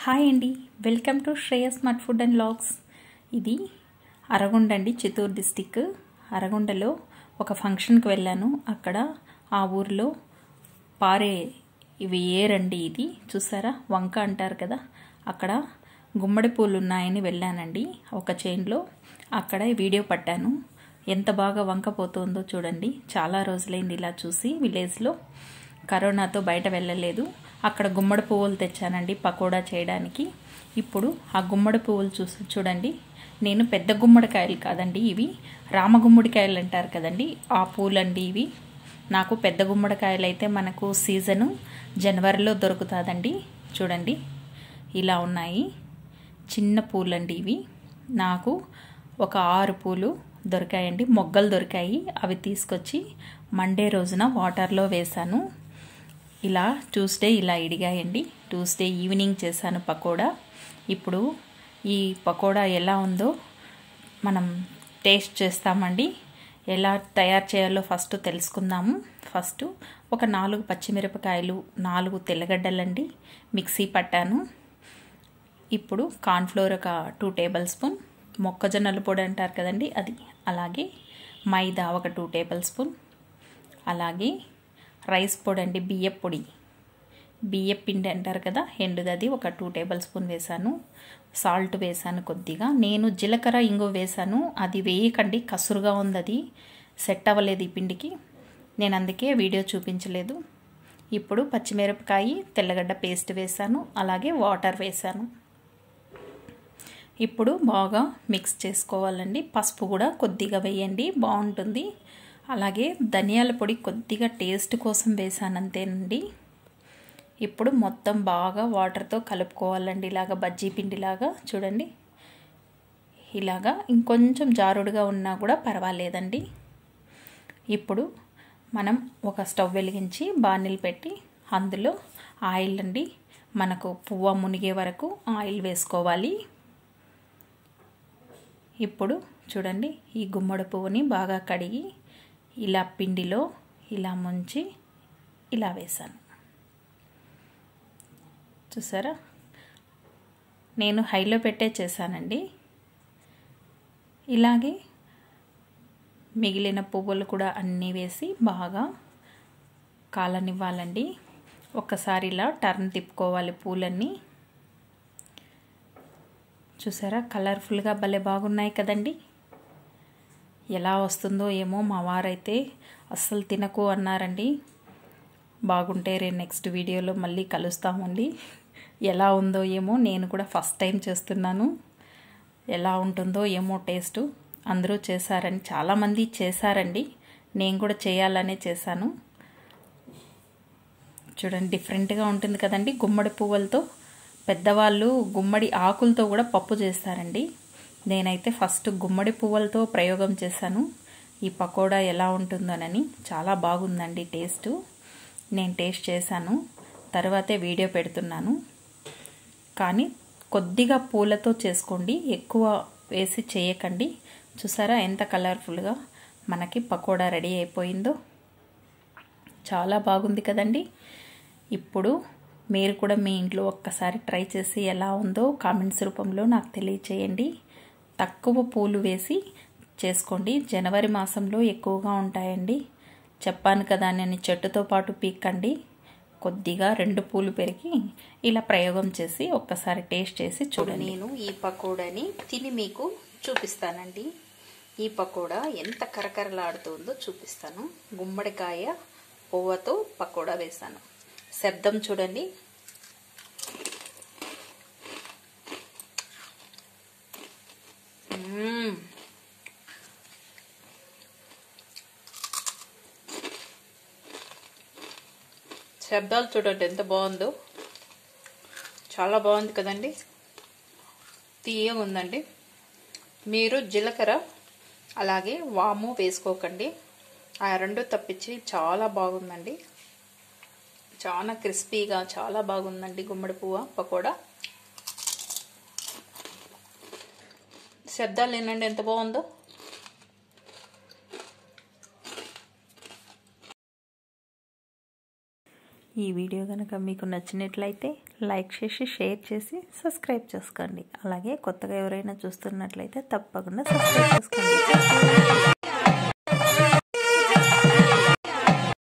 hi అండి welcome to Shreyas smart food and vlogs ఇది అరగుండ అండి చిత్తూరు డిస్టిక్ అరగుండలో ఒక ఫంక్షన్కి వెళ్ళాను అక్కడ ఆ ఊరిలో పారే ఇవి ఏరండి ఇది చూసారా వంక అంటారు కదా అక్కడ గుమ్మడి పూలు ఉన్నాయని వెళ్ళానండి ఒక చైన్లో అక్కడ వీడియో పట్టాను ఎంత బాగా వంక పోతుందో చూడండి చాలా రోజులైంది ఇలా చూసి విలేజ్లో కరోనాతో బయట వెళ్ళలేదు అక్కడ గుమ్మడి పువ్వులు తెచ్చానండి పకోడా చేయడానికి ఇప్పుడు ఆ గుమ్మడి పువ్వులు చూసి చూడండి నేను పెద్ద గుమ్మడికాయలు కాదండి ఇవి రామగుమ్మడికాయలు అంటారు కదండి ఆ పూలండి ఇవి నాకు పెద్ద గుమ్మడికాయలు అయితే మనకు సీజను జనవరిలో దొరుకుతుందండి చూడండి ఇలా ఉన్నాయి చిన్న పూలండి ఇవి నాకు ఒక ఆరు పూలు దొరికాయండి మొగ్గలు దొరికాయి అవి తీసుకొచ్చి మండే రోజున వాటర్లో వేశాను ఇలా ట్యూస్డే ఇలా ఇడిగాయండి ట్యూస్డే ఈవినింగ్ చేశాను పకోడా ఇప్పుడు ఈ పకోడా ఎలా ఉందో మనం టేస్ట్ చేస్తామండి ఎలా తయారు చేయాలో ఫస్ట్ తెలుసుకుందాము ఫస్ట్ ఒక నాలుగు పచ్చిమిరపకాయలు నాలుగు తెల్లగడ్డలండి మిక్సీ పట్టాను ఇప్పుడు కార్న్ఫ్లోర్ ఒక టూ టేబుల్ స్పూన్ మొక్కజొన్నల పొడి అంటారు కదండి అది అలాగే మైదా ఒక టూ టేబుల్ స్పూన్ అలాగే రైస్ పొడి అండి బియ్యం పొడి బియ్యం పిండి అంటారు కదా ఎండుదది ఒక టూ టేబుల్ స్పూన్ వేసాను సాల్ట్ వేసాను కొద్దిగా నేను జీలకర్ర ఇంగు వేసాను అది వేయకండి కసురుగా ఉంది అది సెట్ అవ్వలేదు ఈ పిండికి నేను అందుకే వీడియో చూపించలేదు ఇప్పుడు పచ్చిమిరపకాయ తెల్లగడ్డ పేస్ట్ వేసాను అలాగే వాటర్ వేసాను ఇప్పుడు బాగా మిక్స్ చేసుకోవాలండి పసుపు కూడా కొద్దిగా వేయండి బాగుంటుంది అలాగే ధనియాల పొడి కొద్దిగా టేస్ట్ కోసం వేసాను అంతేనండి ఇప్పుడు మొత్తం బాగా వాటర్తో కలుపుకోవాలండి ఇలాగా బజ్జీ పిండిలాగా చూడండి ఇలాగా ఇంకొంచెం జారుడుగా ఉన్నా కూడా పర్వాలేదండి ఇప్పుడు మనం ఒక స్టవ్ వెలిగించి బాణీలు పెట్టి అందులో ఆయిల్ అండి మనకు పువ్వ మునిగే వరకు ఆయిల్ వేసుకోవాలి ఇప్పుడు చూడండి ఈ గుమ్మడి పువ్వుని బాగా కడిగి ఇలా పిండిలో ఇలా ముంచి ఇలా వేసాను చూసారా నేను హైలో పెట్టే చేశానండి ఇలాగే మిగిలిన పువ్వులు కూడా అన్నీ వేసి బాగా కాలనివ్వాలండి ఒక్కసారి ఇలా టర్న్ తిప్పుకోవాలి పూలన్నీ చూసారా కలర్ఫుల్గా భలే బాగున్నాయి కదండి ఎలా వస్తుందో ఏమో మా వారైతే అస్సలు తినకు అన్నారండి బాగుంటే రేపు నెక్స్ట్ వీడియోలో మళ్ళీ కలుస్తామండి ఎలా ఉందో ఏమో నేను కూడా ఫస్ట్ టైం చేస్తున్నాను ఎలా ఉంటుందో ఏమో టేస్టు అందరూ చేశారని చాలామంది చేశారండి నేను కూడా చేయాలనే చేశాను చూడండి డిఫరెంట్గా ఉంటుంది కదండి గుమ్మడి పువ్వులతో పెద్దవాళ్ళు గుమ్మడి ఆకులతో కూడా పప్పు చేస్తారండి నేనైతే ఫస్ట్ గుమ్మడి పువ్వులతో ప్రయోగం చేశాను ఈ పకోడా ఎలా ఉంటుందోనని చాలా బాగుందండి టేస్ట్ నేను టేస్ట్ చేశాను తర్వాతే వీడియో పెడుతున్నాను కానీ కొద్దిగా పూలతో చేసుకోండి ఎక్కువ వేసి చేయకండి చూసారా ఎంత కలర్ఫుల్గా మనకి పకోడా రెడీ అయిపోయిందో చాలా బాగుంది కదండి ఇప్పుడు మీరు కూడా మీ ఇంట్లో ఒక్కసారి ట్రై చేసి ఎలా ఉందో కామెంట్స్ రూపంలో నాకు తెలియచేయండి తక్కువ పూలు వేసి చేసుకోండి జనవరి మాసంలో ఎక్కువగా ఉంటాయండి చెప్పాను కదా నేను చెట్టుతో పాటు పీక్కండి కొద్దిగా రెండు పూలు పెరిగి ఇలా ప్రయోగం చేసి ఒక్కసారి టేస్ట్ చేసి చూడండి నేను ఈ పకోడాని తిని మీకు చూపిస్తానండి ఈ పకోడా ఎంత కరకరలాడుతుందో చూపిస్తాను గుమ్మడికాయ పువ్వతో పకోడా వేసాను శబ్దం చూడండి శబ్దాలు చూడండి ఎంత బాగుందో చాలా బాగుంది కదండి తీయగా ఉందండి మీరు జీలకర్ర అలాగే వాము వేసుకోకండి ఆ రెండు తప్పించి చాలా బాగుందండి చాలా క్రిస్పీగా చాలా బాగుందండి గుమ్మడి పువ్వు పకోడా శబ్దాలు వినండి ఎంత బాగుందో ఈ వీడియో కనుక మీకు నచ్చినట్లయితే లైక్ చేసి షేర్ చేసి సబ్స్క్రైబ్ చేసుకోండి అలాగే కొత్తగా ఎవరైనా చూస్తున్నట్లయితే తప్పకుండా సబ్స్క్రైబ్ చేసుకోండి